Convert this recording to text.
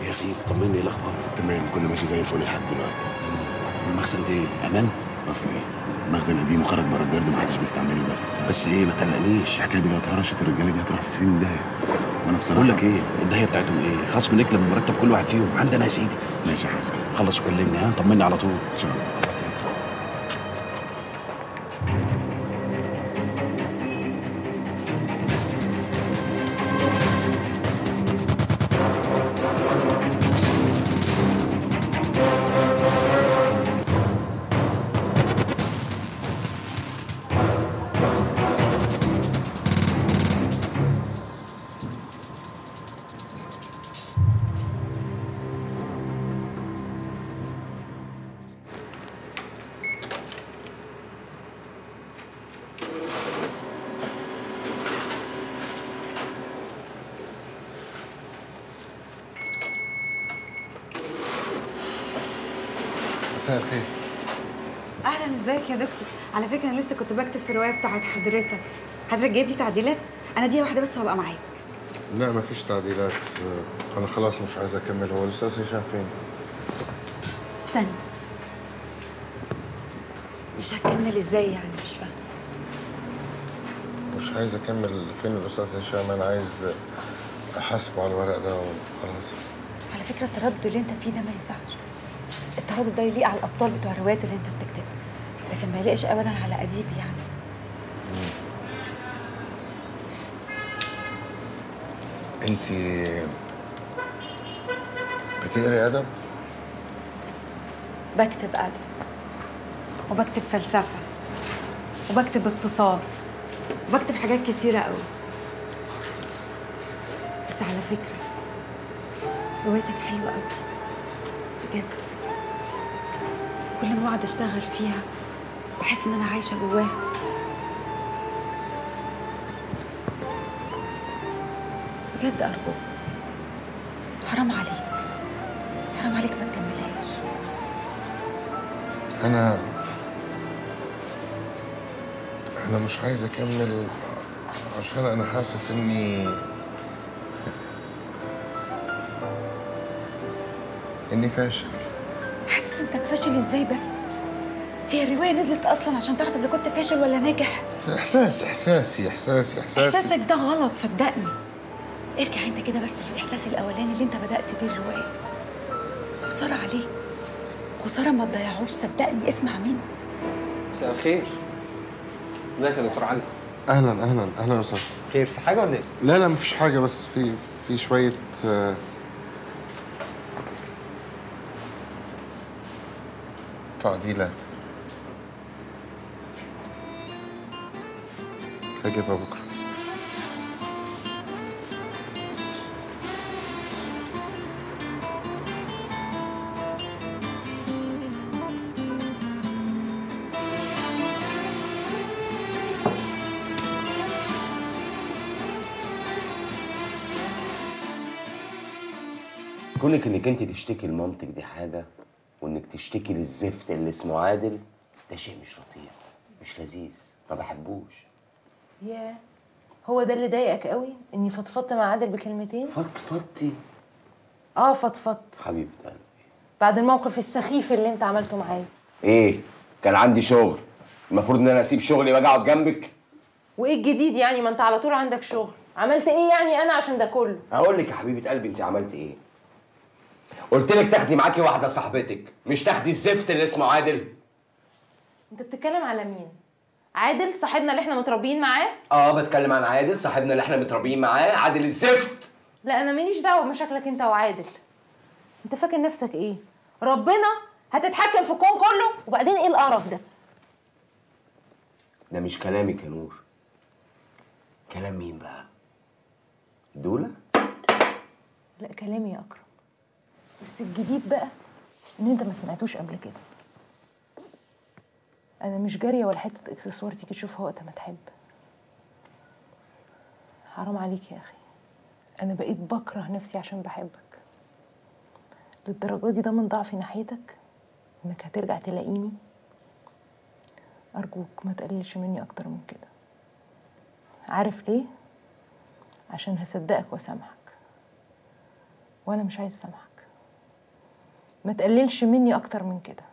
يا سيدي طمني ايه الاخبار تمام كل ماشي زي الفل لحد دلوقتي المخزن ده امان اصلي مخزن قديم وخرج بره الجرد ومحدش بيستعمله بس بس ايه ما تقلقنيش الحكايه دي لو اتهرشت الرجاله دي هتروح في سنين داهيه وانا بصراحه بقول لك ايه الدهيه بتاعتهم ايه خصم نكلم مرتب كل واحد فيهم عندنا يا سيدي ماشي يا حسن خلص وكلمني ها طمني على طول ان شاء الله مساء الخير اهلا ازيك يا دكتور على فكره انا لسه كنت بكتب في الروايه بتاعت حضرتك حضرتك جايب لي تعديلات انا دي واحده بس وهبقى معاك لا مفيش تعديلات آه، انا خلاص مش عايز اكمل هو الاستاذ هشام فين استنى مش هكمل ازاي يعني مش فاهمه مش عايز اكمل فين الاستاذ هشام انا عايز احاسبه على الورق ده وخلاص على فكره التردد اللي انت فيه ده ما ينفعش التردد ده يليق على الابطال بتوع الروايات اللي انت بتكتبها لكن ما يليقش ابدا على اديب يعني انت بتقري ادب بكتب ادب وبكتب فلسفه وبكتب اقتصاد وبكتب حاجات كتيره قوي بس على فكره روايتك حلوه قوي بجد كل ما اقعد اشتغل فيها بحس ان انا عايشه جواها بجد ارجوك حرام عليك حرام عليك ما تكملهاش انا انا مش عايز اكمل عشان انا حاسس اني اني فاشل حاسس انك فاشل ازاي بس هي الروايه نزلت اصلا عشان تعرف اذا كنت فاشل ولا ناجح احساس احساسي احساسي احساسي احساسك ده غلط صدقني ارجع انت كده بس في الاحساس الاولاني اللي انت بدات بيه الروايه خساره عليك خساره ما تضيعوش صدقني اسمع مني مساء الخير ازيك يا دكتور علي اهلا اهلا اهلا وسهلا خير في حاجه ولا ايه لا لا مفيش حاجه بس في في شويه آه، تعديلات هجيبها بكره كونك انك انت تشتكي لمامتك دي حاجه وانك تشتكي للزفت اللي اسمه عادل ده شيء مش لطيف مش لذيذ ما بحبوش ياه هو ده اللي ضايقك قوي اني فضفضت مع عادل بكلمتين فضفضتي اه فضفضت حبيبه قلبي بعد الموقف السخيف اللي انت عملته معايا ايه كان عندي شغل المفروض ان انا اسيب شغلي واجي اقعد جنبك وايه الجديد يعني ما انت على طول عندك شغل عملت ايه يعني انا عشان ده كله هقول لك يا حبيبه قلبي انت عملتي ايه قلت لك تاخدي معاكي واحده صاحبتك مش تاخدي الزفت اللي اسمه عادل انت بتتكلم على مين عادل صاحبنا اللي احنا متربيين معاه اه بتكلم عن عادل صاحبنا اللي احنا متربيين معاه عادل الزفت لا انا ماليش دعوه بمشاكلك انت وعادل انت فاكر نفسك ايه ربنا هتتحكم في الكون كله وبعدين ايه القرف ده ده مش كلامك يا نور كلام مين بقى دولة لا كلامي يا اكرم بس الجديد بقى ان انت ما سمعتوش قبل كده انا مش جاريه ولا حته اكسسوار تيجي تشوفها وقت ما تحب حرام عليك يا اخي انا بقيت بكره نفسي عشان بحبك للدرجه دي ده من ضعفي ناحيتك انك هترجع تلاقيني ارجوك ما تقللش مني اكتر من كده عارف ليه عشان هصدقك واسامحك وانا مش عايز اسامحك ما تقللش مني اكتر من كده